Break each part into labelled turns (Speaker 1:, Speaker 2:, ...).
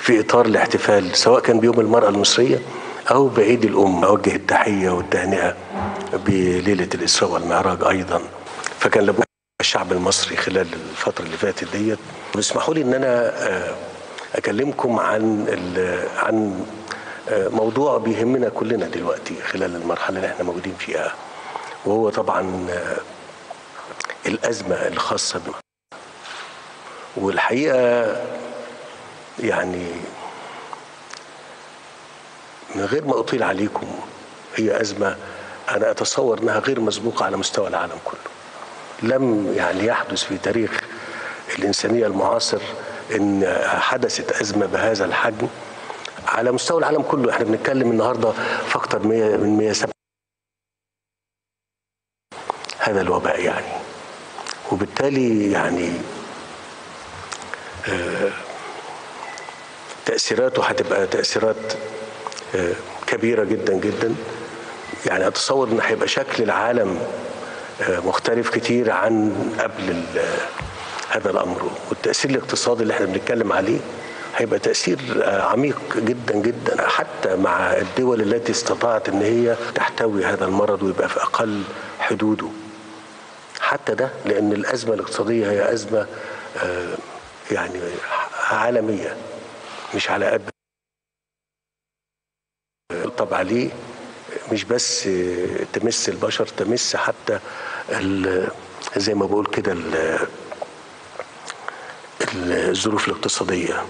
Speaker 1: في إطار الاحتفال سواء كان بيوم المرأة المصرية أو بعيد الأم أوجه التحية والتهنئة بليلة الإسراء والمعراج أيضا فكان لابد الشعب المصري خلال الفترة اللي فاتت ديت واسمحوا لي إن أنا أكلمكم عن عن موضوع بيهمنا كلنا دلوقتي خلال المرحلة اللي احنا موجودين فيها وهو طبعا الأزمة الخاصة بنا والحقيقة يعني من غير ما أطيل عليكم هي أزمة أنا أتصور أنها غير مسبوقة على مستوى العالم كله لم يعني يحدث في تاريخ الإنسانية المعاصر أن حدثت أزمة بهذا الحجم على مستوى العالم كله احنا بنتكلم النهارده في اكثر من 107 هذا الوباء يعني وبالتالي يعني آه تأثيراته هتبقى تأثيرات آه كبيرة جدا جدا يعني أتصور إن هيبقى شكل العالم آه مختلف كتير عن قبل هذا الأمر والتأثير الاقتصادي اللي احنا بنتكلم عليه هيبقى تأثير عميق جدا جدا حتى مع الدول التي استطاعت ان هي تحتوي هذا المرض ويبقى في اقل حدوده حتى ده لان الازمه الاقتصاديه هي ازمه يعني عالميه مش على قد طب عليه مش بس تمس البشر تمس حتى زي ما بقول كده الظروف الاقتصاديه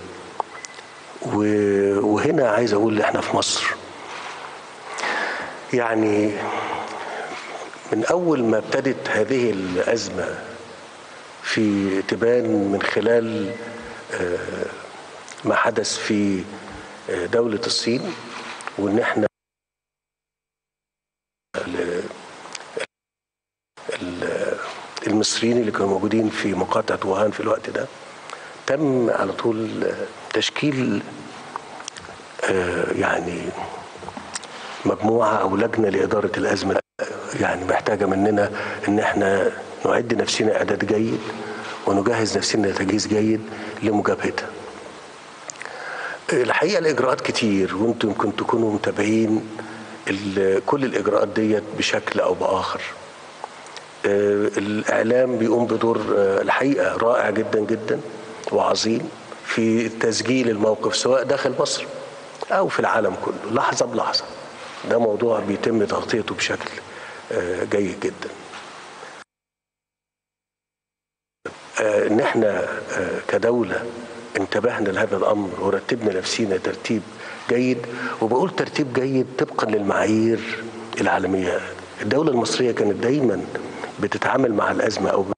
Speaker 1: وهنا عايز اقول احنا في مصر يعني من اول ما ابتدت هذه الازمه في تبان من خلال ما حدث في دوله الصين وان احنا المصريين اللي كانوا موجودين في مقاطعه ووهان في الوقت ده تم على طول تشكيل يعني مجموعة أو لجنة لإدارة الأزمة يعني محتاجة مننا إن احنا نعد نفسنا إعداد جيد ونجهز نفسنا تجهيز جيد لمجابهتها الحقيقة الإجراءات كتير وانتم يمكن تكونوا متابعين كل الإجراءات ديت بشكل أو بآخر الإعلام بيقوم بدور الحقيقة رائع جدا جدا وعظيم في تسجيل الموقف سواء داخل مصر او في العالم كله لحظه بلحظه ده موضوع بيتم تغطيته بشكل جيد جدا ان احنا كدوله انتبهنا لهذا الامر ورتبنا نفسينا ترتيب جيد وبقول ترتيب جيد طبقا للمعايير العالميه الدوله المصريه كانت دايما بتتعامل مع الازمه او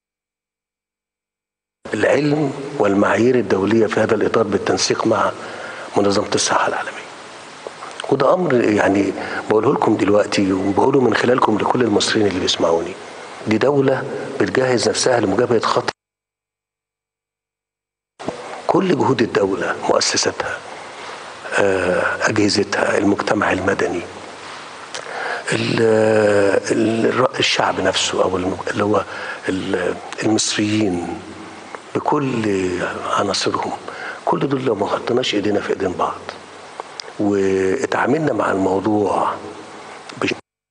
Speaker 1: العلم والمعايير الدولية في هذا الإطار بالتنسيق مع منظمة الصحة العالمية وده أمر يعني بقوله لكم دلوقتي وبقوله من خلالكم لكل المصريين اللي بيسمعوني دي دولة بتجهز نفسها لمجابهة خطر كل جهود الدولة مؤسساتها أجهزتها المجتمع المدني الشعب نفسه أو اللي هو المصريين بكل عناصرهم كل دول لو ما حطيناش ايدينا في ايدين بعض واتعاملنا مع الموضوع بش...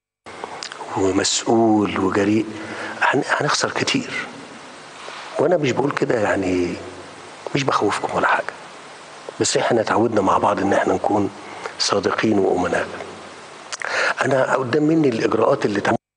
Speaker 1: ومسؤول وجريء هنخسر كتير وانا مش بقول كده يعني مش بخوفكم ولا حاجه بس احنا اتعودنا مع بعض ان احنا نكون صادقين وامناء انا قدام مني الاجراءات اللي تعمل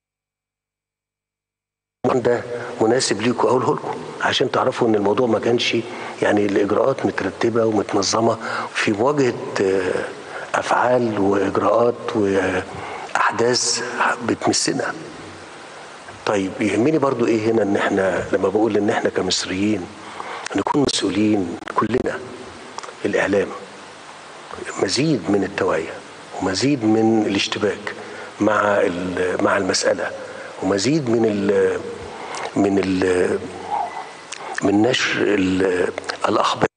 Speaker 1: ده مناسب ليكم اقوله لكم عشان تعرفوا ان الموضوع ما كانش يعني الاجراءات مترتبه ومتنظمه في مواجهه افعال واجراءات واحداث بتمسنا طيب يهمني برضو ايه هنا ان احنا لما بقول ان احنا كمصريين نكون مسؤولين كلنا الاعلام مزيد من التوعيه ومزيد من الاشتباك مع مع المساله ومزيد من ال من ال من نشر الاخبار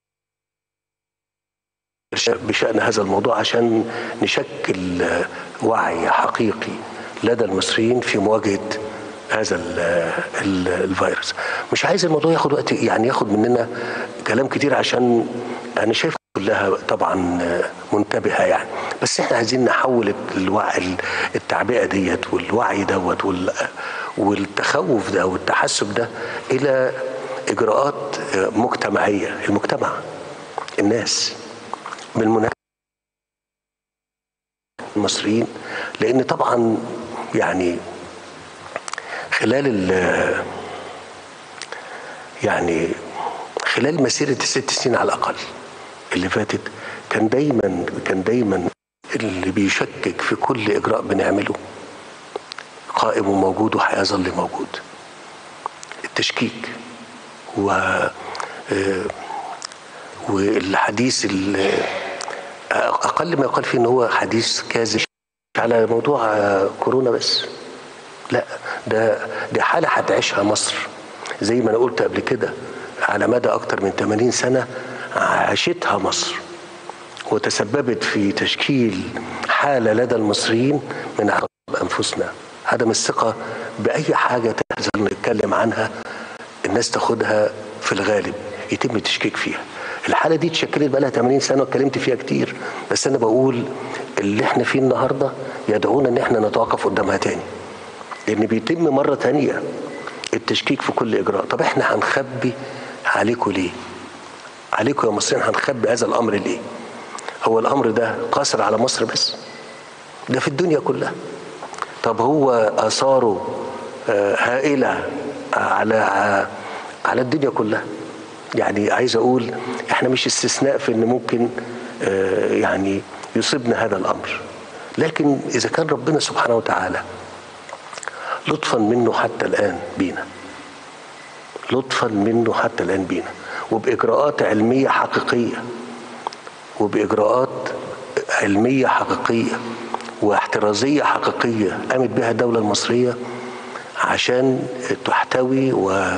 Speaker 1: بشان هذا الموضوع عشان نشكل وعي حقيقي لدى المصريين في مواجهه هذا ال ال الفيروس مش عايز الموضوع ياخد وقت يعني ياخد مننا كلام كتير عشان انا شايف كلها طبعا منتبهه يعني بس احنا عايزين نحول الوعي التعبئه ديت والوعي دوت وال- والتخوف ده والتحسب ده الى اجراءات مجتمعيه المجتمع الناس بالمناسبه المصريين لان طبعا يعني خلال ال يعني خلال مسيره الست سنين على الاقل اللي فاتت كان دايما كان دايما اللي بيشكك في كل اجراء بنعمله قائم وموجود وهيظل موجود التشكيك و آه، والحديث ال- اقل ما يقال فيه ان هو حديث كاذب على موضوع آه، كورونا بس لا ده دي حاله هتعيشها مصر زي ما انا قلت قبل كده على مدى اكتر من 80 سنه عاشتها مصر وتسببت في تشكيل حاله لدى المصريين من عقب انفسنا عدم الثقه باي حاجه تحصل نتكلم عنها الناس تاخدها في الغالب يتم التشكيك فيها الحاله دي اتشكلت بقى لها 80 سنه واتكلمت فيها كتير بس انا بقول اللي احنا فيه النهارده يدعونا ان احنا نتوقف قدامها تاني لان بيتم مره تانية التشكيك في كل اجراء طب احنا هنخبي عليكم ليه عليكم يا مصريين هنخبي هذا الامر ليه هو الامر ده قاصر على مصر بس ده في الدنيا كلها طب هو اثاره آه، هائله على على الدنيا كلها يعني عايز اقول احنا مش استثناء في ان ممكن آه، يعني يصيبنا هذا الامر لكن اذا كان ربنا سبحانه وتعالى لطفا منه حتى الان بينا لطفا منه حتى الان بينا وباجراءات علميه حقيقيه وباجراءات علميه حقيقيه واحترازيه حقيقيه قامت بها الدوله المصريه عشان تحتوي و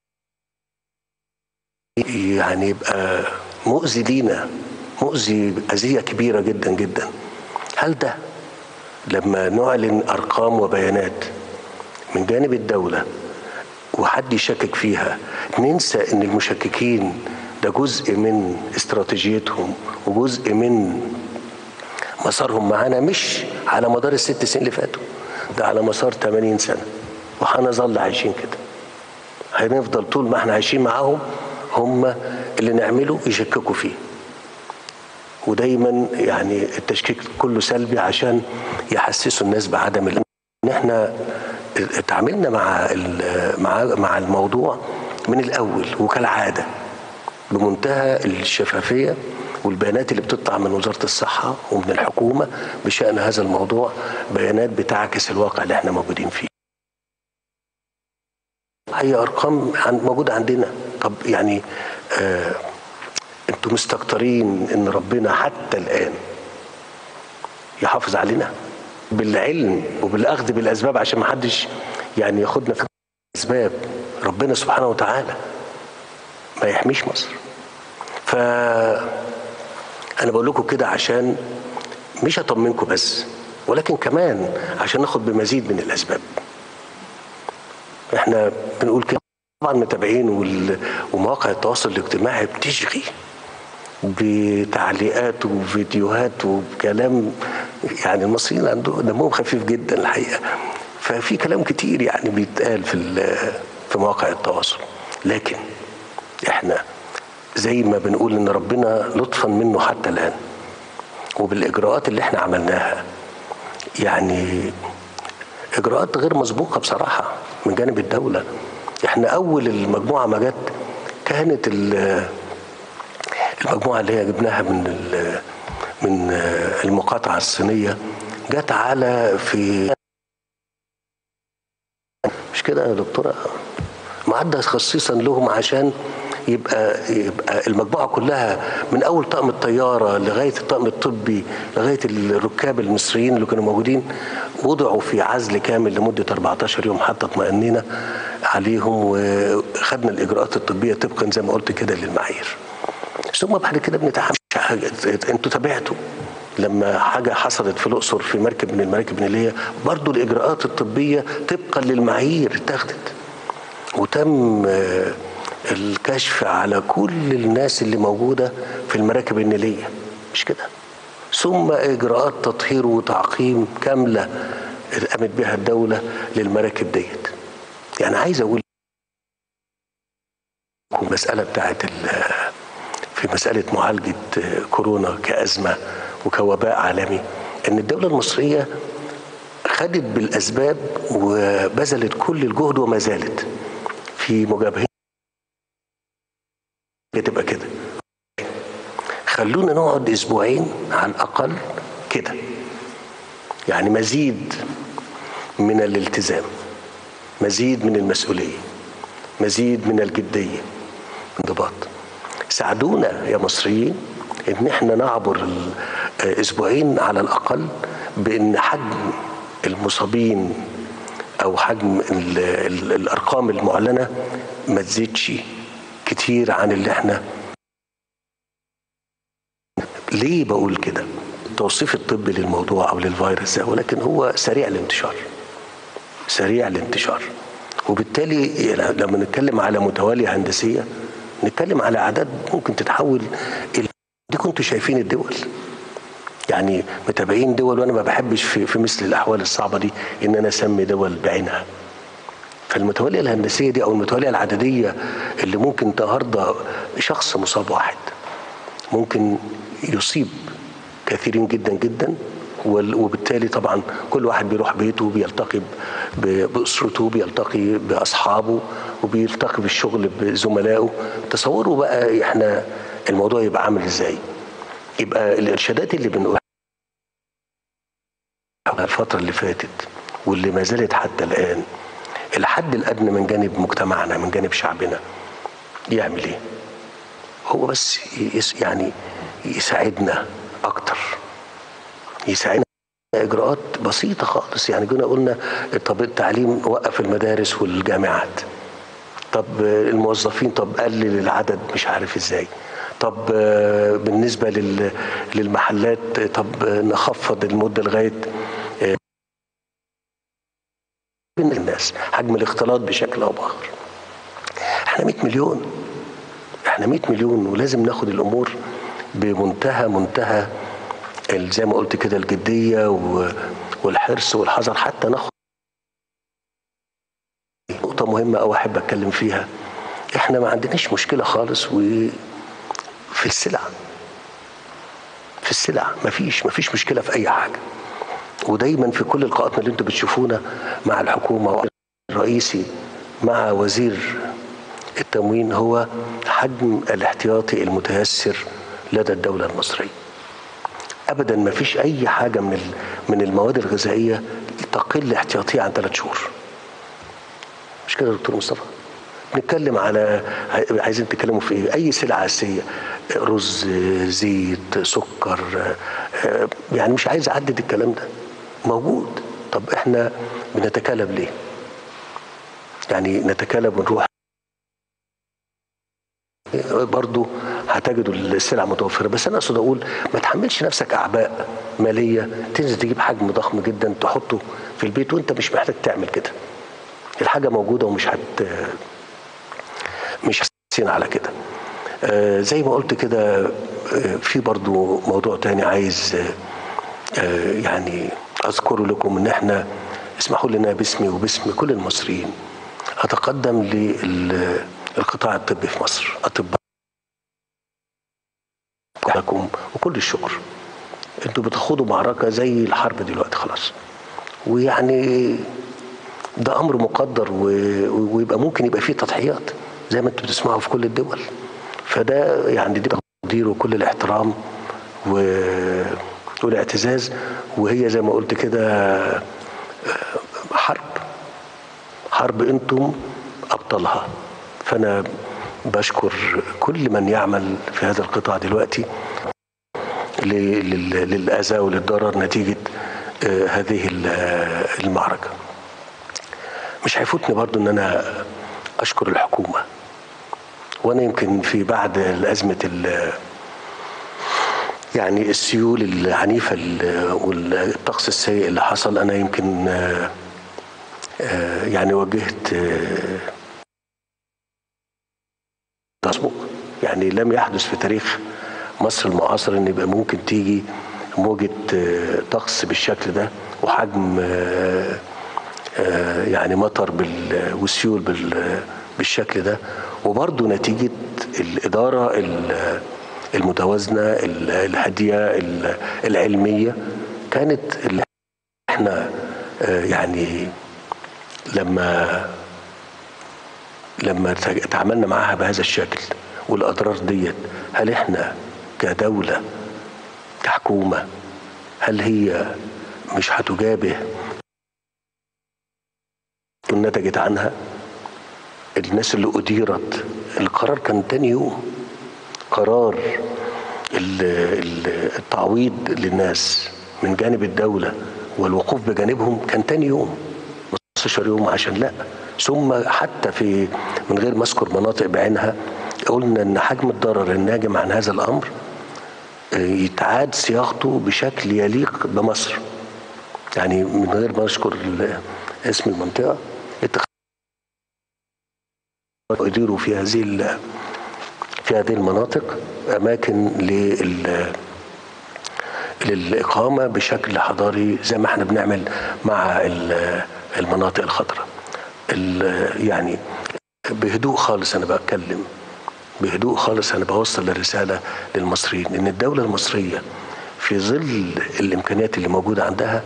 Speaker 1: يعني يبقى مؤذي لينا مؤذي اذيه كبيره جدا جدا هل ده لما نعلن ارقام وبيانات من جانب الدوله وحد يشكك فيها ننسى ان المشككين ده جزء من استراتيجيتهم وجزء من مسارهم معانا مش على مدار الست سنين اللي فاتوا ده على مسار 80 سنه وهنظل عايشين كده هنفضل طول ما احنا عايشين معاهم هم اللي نعمله يشككوا فيه ودايما يعني التشكيك كله سلبي عشان يحسسوا الناس بعدم ال- ان احنا اتعاملنا مع ال- مع مع الموضوع من الاول وكالعاده بمنتهى الشفافيه والبيانات اللي بتطلع من وزاره الصحه ومن الحكومه بشان هذا الموضوع بيانات بتعكس الواقع اللي احنا موجودين فيه. هي ارقام عن موجوده عندنا طب يعني آه انتوا مستكترين ان ربنا حتى الان يحافظ علينا بالعلم وبالاخذ بالاسباب عشان ما حدش يعني ياخدنا في اسباب ربنا سبحانه وتعالى ما يحميش مصر ف انا بقول لكم كده عشان مش اطمنكم بس ولكن كمان عشان ناخد بمزيد من الاسباب احنا بنقول كده طبعا متابعين وال- ومواقع التواصل الاجتماعي بتشغي بتعليقات وفيديوهات وكلام يعني المصريين عندهم دمهم خفيف جدا الحقيقه ففي كلام كتير يعني بيتقال في ال- في مواقع التواصل لكن احنا زي ما بنقول ان ربنا لطفا منه حتى الان وبالاجراءات اللي احنا عملناها يعني اجراءات غير مسبوقه بصراحه من جانب الدوله احنا اول المجموعه ما جت كانت ال- المجموعه اللي هي جبناها من ال- من المقاطعه الصينيه جت على في مش كده يا دكتوره معدة خصيصا لهم عشان يبقى يبقى المجموعه كلها من اول طقم الطياره لغايه الطقم الطبي لغايه الركاب المصريين اللي كانوا موجودين وضعوا في عزل كامل لمده 14 يوم حتى اطمأنينا عليهم وخدنا الاجراءات الطبيه طبقا زي ما قلت كده للمعايير. ثم بعد كده بنتعامل حاجه انتوا تابعتوا لما حاجه حصلت في الاقصر في مركب من المراكب النيليه برضو الاجراءات الطبيه طبقا للمعايير اتخذت وتم آه، الكشف على كل الناس اللي موجوده في المراكب النيليه مش كده ثم اجراءات تطهير وتعقيم كامله قامت بها الدوله للمراكب ديت يعني عايز اقول المساله بتاعت في مساله معالجه كورونا كازمه وكوباء عالمي ان الدوله المصريه خدت بالاسباب وبذلت كل الجهد وما زالت في مجابهه تبقى كده خلونا نقعد اسبوعين على الاقل كده يعني مزيد من الالتزام مزيد من المسؤوليه مزيد من الجديه انضباط ساعدونا يا مصريين ان احنا نعبر اسبوعين على الاقل بان حجم المصابين او حجم ال ال الارقام المعلنه ما تزيدش كتير عن اللي احنا ليه بقول كده التوصيف الطبي للموضوع او للفيروس ده ولكن هو سريع الانتشار سريع الانتشار وبالتالي لما نتكلم على متواليه هندسيه نتكلم على اعداد ممكن تتحول الى دي كنتوا شايفين الدول يعني متابعين دول وانا ما بحبش في, في مثل الاحوال الصعبه دي ان انا اسمي دول بعينها فالمتواليه الهندسيه دي او المتواليه العدديه اللي ممكن النهارده شخص مصاب واحد ممكن يصيب كثيرين جدا جدا وبالتالي طبعا كل واحد بيروح بيته بيلتقي باسرته بيلتقي باصحابه وبيلتقي بالشغل بزملائه تصوروا بقى احنا الموضوع يبقى عامل ازاي يبقى الارشادات اللي بنقولها الفتره اللي فاتت واللي ما زالت حتى الان الحد الادنى من جانب مجتمعنا من جانب شعبنا يعمل ايه هو بس يعني يساعدنا اكتر يساعدنا اجراءات بسيطه خالص يعني جينا قلنا طب التعليم وقف المدارس والجامعات طب الموظفين طب قلل العدد مش عارف ازاي طب بالنسبه للمحلات طب نخفض المده لغايه الناس حجم الاختلاط بشكل او باخر احنا 100 مليون احنا 100 مليون ولازم ناخد الامور بمنتهى منتهى زي ما قلت كده الجديه والحرص والحذر حتى ناخد نقطه مهمه او احب اتكلم فيها احنا ما عندناش مشكله خالص و في السلع في السلع مفيش مفيش مشكله في اي حاجه ودايما في كل لقاءاتنا اللي انتم بتشوفونا مع الحكومه الرئيسي مع وزير التموين هو حجم الاحتياطي المتيسر لدى الدوله المصريه ابدا ما فيش اي حاجه من من المواد الغذائيه تقل احتياطيه عن ثلاث شهور مش كده يا دكتور مصطفى بنتكلم على عايزين تتكلموا في ايه اي سلعه اساسيه رز زيت سكر يعني مش عايز اعدد الكلام ده موجود طب احنا بنتكالب ليه يعني نتكالب ونروح برضو هتجدوا السلع متوفره بس انا اقصد اقول ما تحملش نفسك اعباء ماليه تنزل تجيب حجم ضخم جدا تحطه في البيت وانت مش محتاج تعمل كده الحاجه موجوده ومش هت مش حاسين على كده آه زي ما قلت كده آه في برضو موضوع تاني عايز آه يعني اذكره لكم ان احنا اسمحوا لنا باسمي وباسم كل المصريين اتقدم للقطاع الطبي في مصر اطباء لكم وكل الشكر انتوا بتخوضوا معركه زي الحرب دلوقتي خلاص ويعني ده امر مقدر ويبقى ممكن يبقى فيه تضحيات زي ما انتم بتسمعوا في كل الدول فده يعني دي تقدير وكل الاحترام و... والاعتزاز وهي زي ما قلت كده حرب حرب انتم ابطالها فانا بشكر كل من يعمل في هذا القطاع دلوقتي للاذى وللضرر نتيجه هذه المعركه مش هيفوتني برضو ان انا اشكر الحكومه وانا يمكن في بعد ازمه يعني السيول العنيفه والطقس السيء اللي حصل انا يمكن يعني وجهت يعني لم يحدث في تاريخ مصر المعاصر ان يبقى ممكن تيجي موجة آه، طقس بالشكل ده وحجم آه، آه، يعني مطر بال- وسيول بال- بالشكل ده وبرضه نتيجة الإدارة ال- المتوازنة ال- الهادية ال- العلمية كانت اللي احنا آه، يعني لما لما تج- تعاملنا معاها بهذا الشكل والاضرار ديت هل احنا كدوله كحكومه هل هي مش هتجابه نتجت عنها الناس اللي أديرت القرار كان تاني يوم قرار ال- ال- التعويض للناس من جانب الدولة والوقوف بجانبهم كان تاني يوم 15 يوم عشان لا ثم حتى في من غير ما اذكر مناطق بعينها قلنا ان حجم الضرر الناجم عن هذا الامر آه، يتعاد صياغته بشكل يليق بمصر يعني من غير ما اذكر ال- اسم المنطقه اتخ- يديروا في هذه ال- في هذه المناطق اماكن لل للإقامة بشكل حضاري زي ما احنا بنعمل مع ال- المناطق الخضراء ال- يعني بهدوء خالص أنا بتكلم بهدوء خالص أنا بوصل الرسالة للمصريين إن الدولة المصرية في ظل الإمكانيات اللي موجودة عندها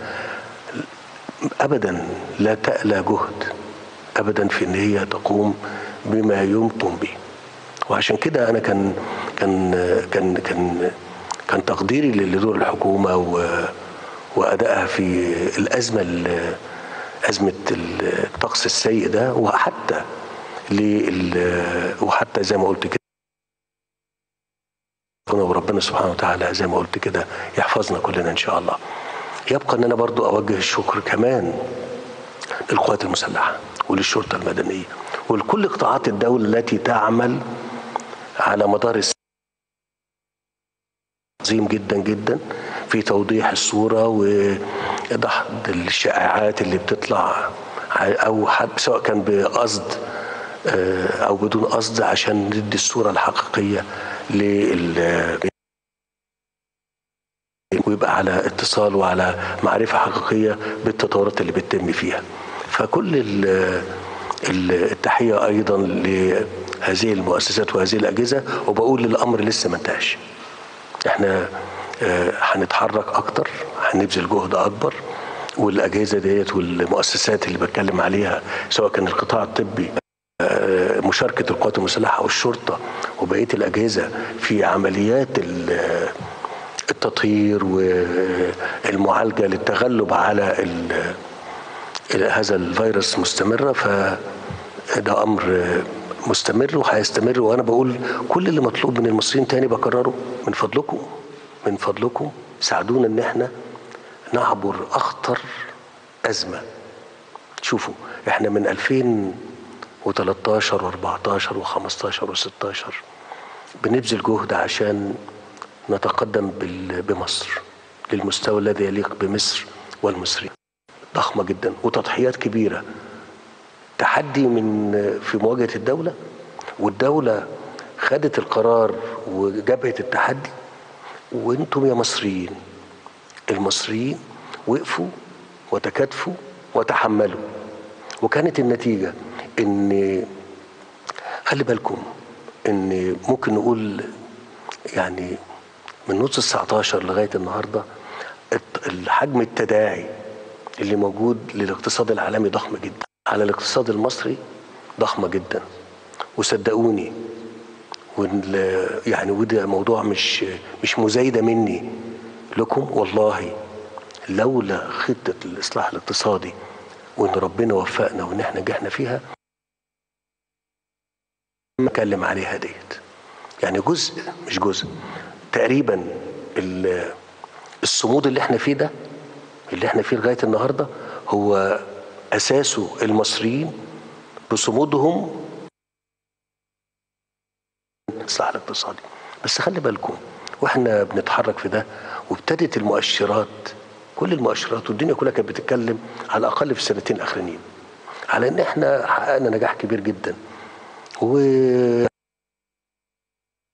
Speaker 1: أبدا لا تألى جهد أبدا في إن هي تقوم بما يمكن به وعشان كده انا كان كان كان كان كان تقديري لدور الحكومه و وادائها في الازمه ال- ازمه الطقس السيء ده وحتى لل وحتى زي ما قلت كده وربنا سبحانه وتعالى زي ما قلت كده يحفظنا كلنا ان شاء الله يبقى ان انا برضو اوجه الشكر كمان للقوات المسلحه وللشرطه المدنيه ولكل قطاعات الدوله التي تعمل على مدار الس- عظيم جدا جدا في توضيح الصوره ودحض الشائعات اللي بتطلع ع- او حد سواء كان بقصد آه، او بدون قصد عشان ندي الصوره الحقيقيه لل ويبقى على اتصال وعلى معرفه حقيقيه بالتطورات اللي بتتم فيها فكل ال- ال- التحيه ايضا لهذه المؤسسات وهذه الاجهزه وبقول الامر لسه ما انتهاش احنا آه، هنتحرك اكتر هنبذل جهد اكبر والاجهزه ديت والمؤسسات اللي بتكلم عليها سواء كان القطاع الطبي آه، مشاركه القوات المسلحه والشرطه وبقيه الاجهزه في عمليات ال- التطهير والمعالجه للتغلب على ال- هذا الفيروس مستمره فده امر مستمر وهيستمر وانا بقول كل اللي مطلوب من المصريين تاني بكرره من فضلكم من فضلكم ساعدونا ان احنا نعبر اخطر ازمه شوفوا احنا من 2013 و14 و15 و16 بنبذل جهد عشان نتقدم بال- بمصر للمستوى الذي يليق بمصر والمصريين ضخمه جدا وتضحيات كبيره تحدي من في مواجهه الدوله والدوله خدت القرار وجبهه التحدي وانتم يا مصريين المصريين وقفوا وتكاتفوا وتحملوا وكانت النتيجه ان خلي بالكم ان ممكن نقول يعني من نص ال 19 لغايه النهارده الت- الحجم التداعي اللي موجود للاقتصاد العالمي ضخم جدا على الاقتصاد المصري ضخمه جدا وصدقوني وال- يعني وده موضوع مش مش مزايده مني لكم والله لولا خطه الاصلاح الاقتصادي وان ربنا وفقنا وان احنا نجحنا فيها ما اتكلم عليها ديت يعني جزء مش جزء تقريبا ال- الصمود اللي احنا فيه ده اللي احنا فيه لغايه النهارده هو اساسه المصريين بصمودهم الاصلاح الاقتصادي بس خلي بالكم واحنا بنتحرك في ده وابتدت المؤشرات كل المؤشرات والدنيا كلها كانت بتتكلم على الاقل في السنتين الاخرانيين على ان احنا حققنا نجاح كبير جدا و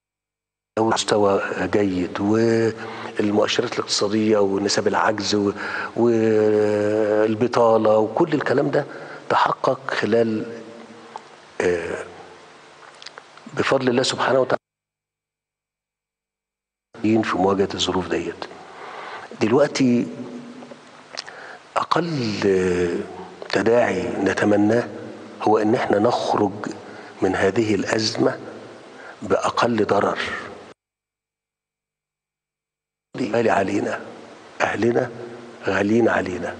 Speaker 1: مستوى جيد والمؤشرات الاقتصادية ونسب العجز و- والبطالة وكل الكلام ده تحقق خلال آه، بفضل الله سبحانه وتعالى في مواجهة الظروف ديت دلوقتي أقل آه، تداعي نتمناه هو إن احنا نخرج من هذه الأزمة بأقل ضرر غالي علينا أهلنا غاليين علينا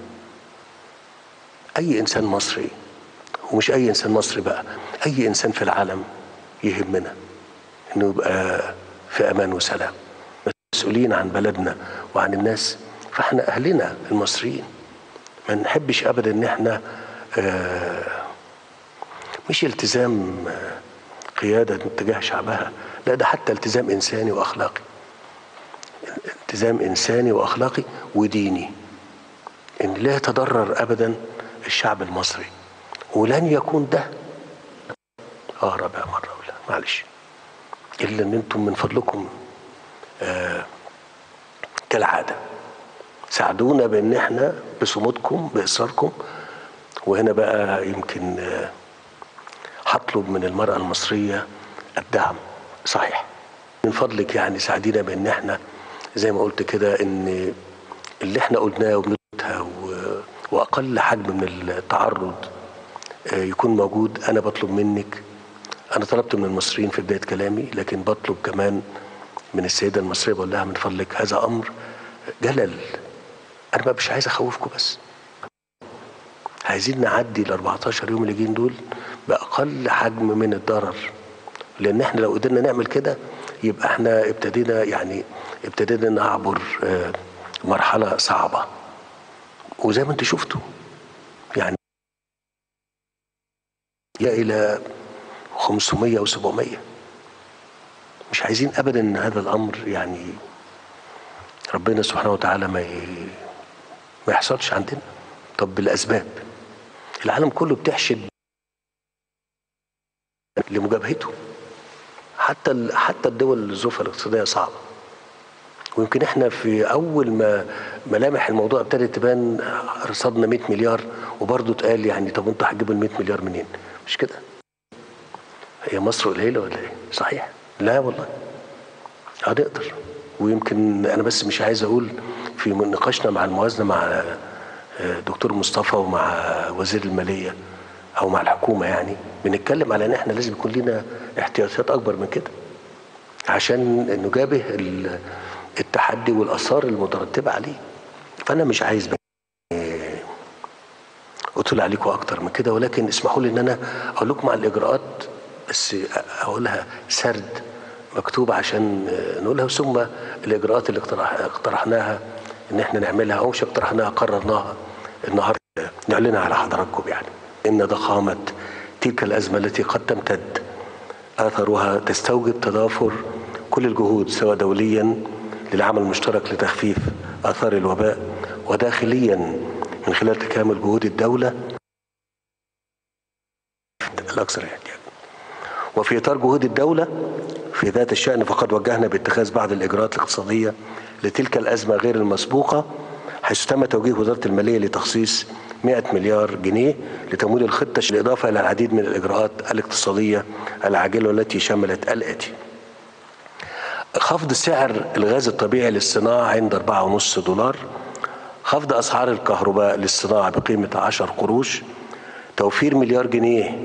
Speaker 1: أي إنسان مصري ومش أي إنسان مصري بقى أي إنسان في العالم يهمنا إنه يبقى في أمان وسلام مسؤولين عن بلدنا وعن الناس فاحنا أهلنا المصريين ما نحبش أبدا إن احنا آه مش التزام آه، قيادة تجاه شعبها لا ده حتى التزام إنساني وأخلاقي التزام إنساني وأخلاقي وديني إن لا يتضرر أبدا الشعب المصري ولن يكون ده آه رابع مرة ولا معلش إلا إن أنتم من فضلكم آه كالعادة ساعدونا بإن إحنا بصمودكم بإصراركم وهنا بقى يمكن آه هطلب من المرأة المصرية الدعم صحيح من فضلك يعني ساعدينا بان احنا زي ما قلت كده ان اللي احنا قلناه وبنقولها و- واقل حجم من التعرض آه، يكون موجود انا بطلب منك انا طلبت من المصريين في بدايه كلامي لكن بطلب كمان من السيده المصريه بقول لها من فضلك هذا امر جلل انا ما مش عايز اخوفكم بس عايزين نعدي ال 14 يوم اللي جايين دول باقل حجم من الضرر لان احنا لو قدرنا نعمل كده يبقى احنا ابتدينا يعني ابتدينا نعبر آه، مرحله صعبه وزي ما انتم شفتوا يعني يا الى 500 و700 مش عايزين ابدا ان هذا الامر يعني ربنا سبحانه وتعالى ما ي... ما يحصلش عندنا طب بالاسباب العالم كله بتحشد لمجابهته حتى ال- حتى الدول الظروف الاقتصاديه صعبه ويمكن احنا في اول ما ملامح الموضوع ابتدت تبان رصدنا 100 مليار وبرضه اتقال يعني طب انتوا هتجيبوا ال 100 مليار منين؟ مش كده؟ هي مصر قليله ولا ايه؟ صحيح؟ لا والله هنقدر ويمكن انا بس مش عايز اقول في نقاشنا مع الموازنه مع آه، دكتور مصطفى ومع وزير الماليه او مع الحكومه يعني بنتكلم على ان احنا لازم يكون لنا احتياطات اكبر من كده عشان نجابه ال- التحدي والاثار المترتبه عليه فانا مش عايز بقى اطول عليكم اكتر من كده ولكن اسمحوا لي ان انا اقول لكم على الاجراءات بس اقولها سرد مكتوب عشان نقولها ثم الاجراءات اللي اقترح اقترحناها ان احنا نعملها او مش اقترحناها قررناها النهارده نعلنها على حضراتكم يعني ان ضخامه تلك الازمه التي قد تمتد اثرها تستوجب تضافر كل الجهود سواء دوليا للعمل المشترك لتخفيف اثار الوباء وداخليا من خلال تكامل جهود الدوله الاكثر احتياجا وفي اطار جهود الدوله في ذات الشان فقد وجهنا باتخاذ بعض الاجراءات الاقتصاديه لتلك الازمه غير المسبوقه حيث تم توجيه وزاره الماليه لتخصيص 100 مليار جنيه لتمويل الخطه بالاضافه الى العديد من الاجراءات الاقتصاديه العاجله والتي شملت الاتي خفض سعر الغاز الطبيعي للصناعه عند 4.5 دولار خفض اسعار الكهرباء للصناعه بقيمه 10 قروش توفير مليار جنيه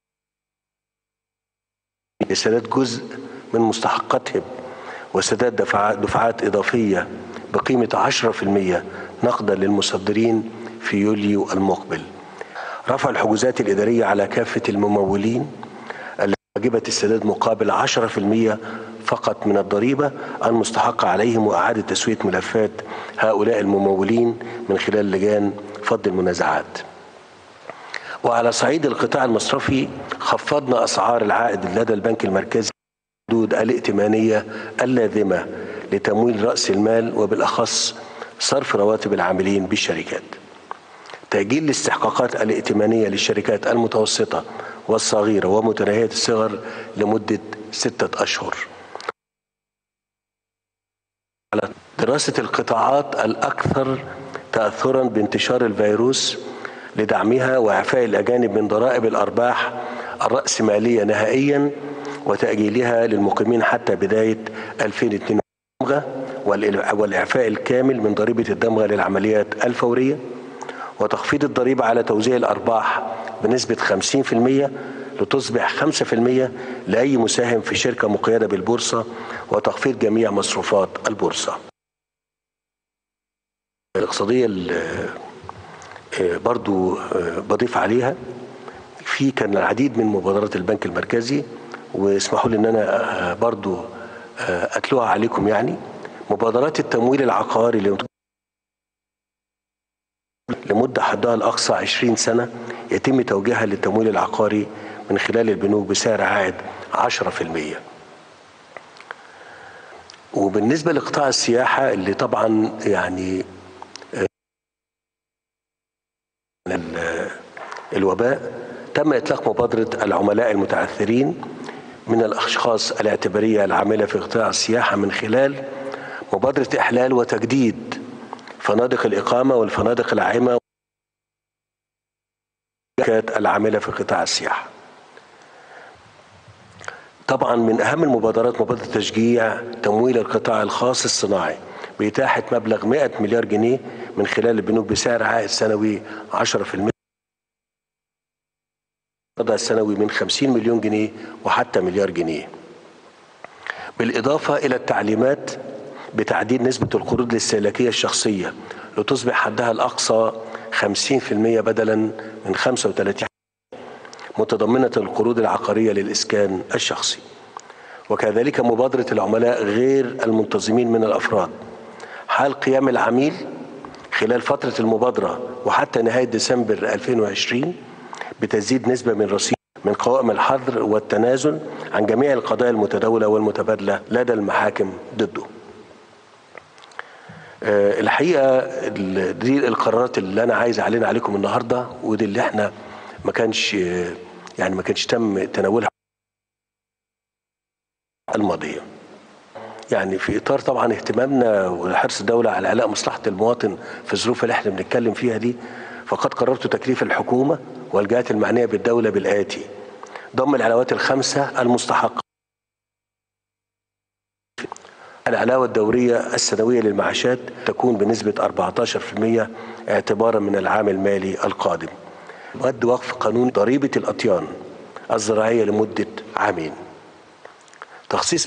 Speaker 1: لسداد جزء من مستحقاتهم وسداد دفعات, دفعات إضافية بقيمة 10% نقدا للمصدرين في يوليو المقبل رفع الحجوزات الإدارية على كافة الممولين التي واجبة السداد مقابل 10% فقط من الضريبة المستحقة عليهم وإعادة تسوية ملفات هؤلاء الممولين من خلال لجان فض المنازعات وعلى صعيد القطاع المصرفي خفضنا أسعار العائد لدى البنك المركزي الحدود الائتمانية اللازمة لتمويل رأس المال وبالأخص صرف رواتب العاملين بالشركات تأجيل الاستحقاقات الائتمانية للشركات المتوسطة والصغيرة ومتناهية الصغر لمدة ستة أشهر على دراسة القطاعات الأكثر تأثرا بانتشار الفيروس لدعمها وإعفاء الأجانب من ضرائب الأرباح الرأسمالية نهائيا وتأجيلها للمقيمين حتى بداية 2022 والإعفاء الكامل من ضريبة الدمغة للعمليات الفورية وتخفيض الضريبة على توزيع الأرباح بنسبة 50% لتصبح 5% لأي مساهم في شركة مقيدة بالبورصة وتخفيض جميع مصروفات البورصة الاقتصادية اللي برضو بضيف عليها في كان العديد من مبادرات البنك المركزي واسمحوا لي ان انا برضو اتلوها عليكم يعني مبادرات التمويل العقاري لمدة حدها الأقصى 20 سنة يتم توجيهها للتمويل العقاري من خلال البنوك بسعر عائد 10% وبالنسبة لقطاع السياحة اللي طبعا يعني الوباء تم إطلاق مبادرة العملاء المتعثرين من الأشخاص الاعتبارية العاملة في قطاع السياحة من خلال مبادرة إحلال وتجديد فنادق الإقامة والفنادق العائمة العاملة في قطاع السياحة طبعا من أهم المبادرات مبادرة تشجيع تمويل القطاع الخاص الصناعي بإتاحة مبلغ 100 مليار جنيه من خلال البنوك بسعر عائد سنوي 10% السنوي من 50 مليون جنيه وحتى مليار جنيه بالإضافة إلى التعليمات بتعديل نسبة القروض الاستهلاكية الشخصية لتصبح حدها الأقصى 50% بدلا من 35 متضمنة القروض العقارية للإسكان الشخصي وكذلك مبادرة العملاء غير المنتظمين من الأفراد حال قيام العميل خلال فترة المبادرة وحتى نهاية ديسمبر 2020 بتزيد نسبة من رصيد من قوائم الحظر والتنازل عن جميع القضايا المتداولة والمتبادلة لدى المحاكم ضده الحقيقه دي القرارات اللي انا عايز اعلن عليكم النهارده ودي اللي احنا ما كانش يعني ما كانش تم تناولها الماضيه يعني في اطار طبعا اهتمامنا وحرص الدوله على اعلاء مصلحه المواطن في الظروف اللي احنا بنتكلم فيها دي فقد قررت تكليف الحكومه والجهات المعنيه بالدوله بالاتي ضم العلاوات الخمسه المستحقه العلاوة الدورية السنوية للمعاشات تكون بنسبة 14% اعتبارا من العام المالي القادم مد وقف قانون ضريبة الأطيان الزراعية لمدة عامين تخصيص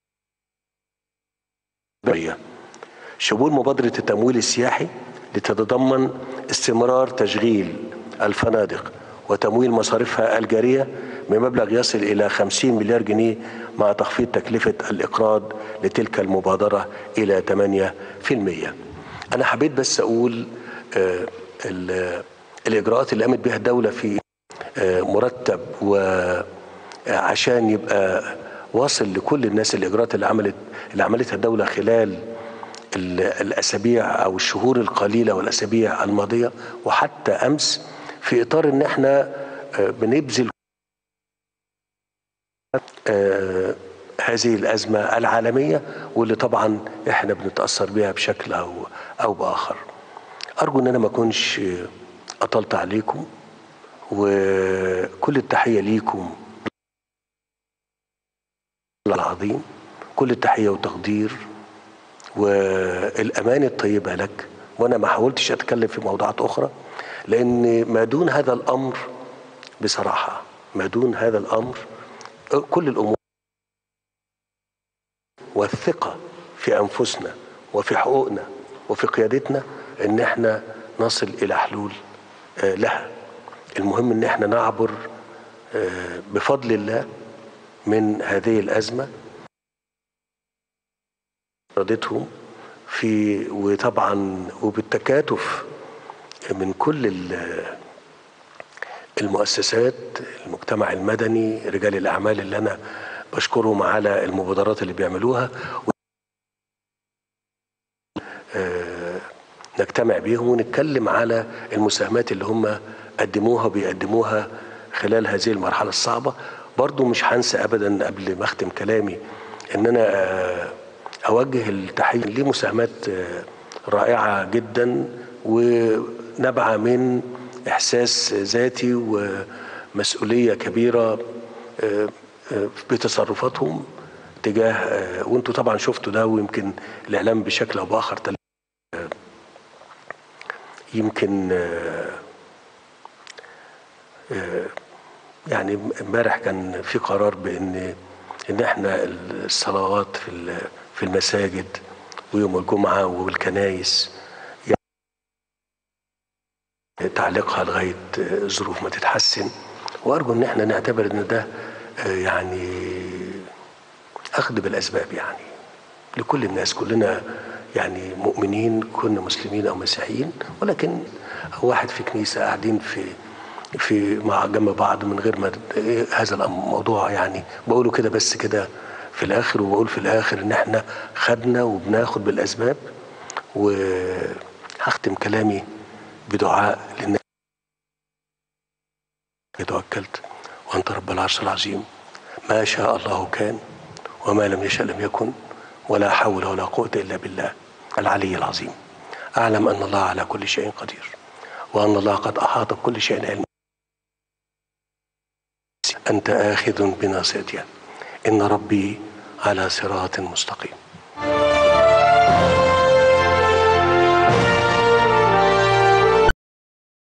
Speaker 1: شمول مبادرة التمويل السياحي لتتضمن استمرار تشغيل الفنادق وتمويل مصاريفها الجارية بمبلغ يصل إلى 50 مليار جنيه مع تخفيض تكلفة الإقراض لتلك المبادرة إلى 8% أنا حبيت بس أقول آه الإجراءات اللي قامت بها الدولة في آه مرتب وعشان يبقى واصل لكل الناس الإجراءات اللي عملت اللي عملتها الدولة خلال الأسابيع أو الشهور القليلة والأسابيع الماضية وحتى أمس في إطار إن إحنا آه بنبذل آه هذه الأزمة العالمية واللي طبعا احنا بنتأثر بها بشكل أو, أو بآخر أرجو أن أنا ما أكونش أطلت عليكم وكل التحية ليكم العظيم كل التحية وتقدير والأمان الطيبة لك وأنا ما حاولتش أتكلم في موضوعات أخرى لأن ما دون هذا الأمر بصراحة ما دون هذا الأمر كل الامور والثقه في انفسنا وفي حقوقنا وفي قيادتنا ان احنا نصل الى حلول لها المهم ان احنا نعبر بفضل الله من هذه الازمه ارادتهم في وطبعا وبالتكاتف من كل المؤسسات المجتمع المدني رجال الاعمال اللي انا بشكرهم على المبادرات اللي بيعملوها نجتمع بيهم ونتكلم على المساهمات اللي هم قدموها وبيقدموها خلال هذه المرحله الصعبه برضو مش هنسى ابدا قبل ما اختم كلامي ان انا اوجه التحيه ليه مساهمات آه، رائعه جدا ونابعه من احساس ذاتي ومسؤوليه كبيره آه، آه، بتصرفاتهم تجاه آه، وانتوا طبعا شفتوا ده ويمكن الاعلام بشكل او باخر تل- آه، يمكن آه، آه، يعني امبارح كان في قرار بان ان احنا الصلوات في ال- في المساجد ويوم الجمعه والكنايس يعني تعليقها لغايه آه، الظروف ما تتحسن وارجو ان احنا نعتبر ان ده آه، يعني اخذ بالاسباب يعني لكل الناس كلنا يعني مؤمنين كنا مسلمين او مسيحيين ولكن واحد في كنيسه قاعدين في في مع جنب بعض من غير ما إيه هذا الموضوع يعني بقوله كده بس كده في الاخر وبقول في الاخر ان احنا خدنا وبناخد بالاسباب وهختم كلامي بدعاء للناس توكلت وانت رب العرش العظيم ما شاء الله كان وما لم يشأ لم يكن ولا حول ولا قوة إلا بالله العلي العظيم أعلم أن الله على كل شيء قدير وأن الله قد أحاط بكل شيء علما أنت آخذ بناصيتها إن ربي على صراط مستقيم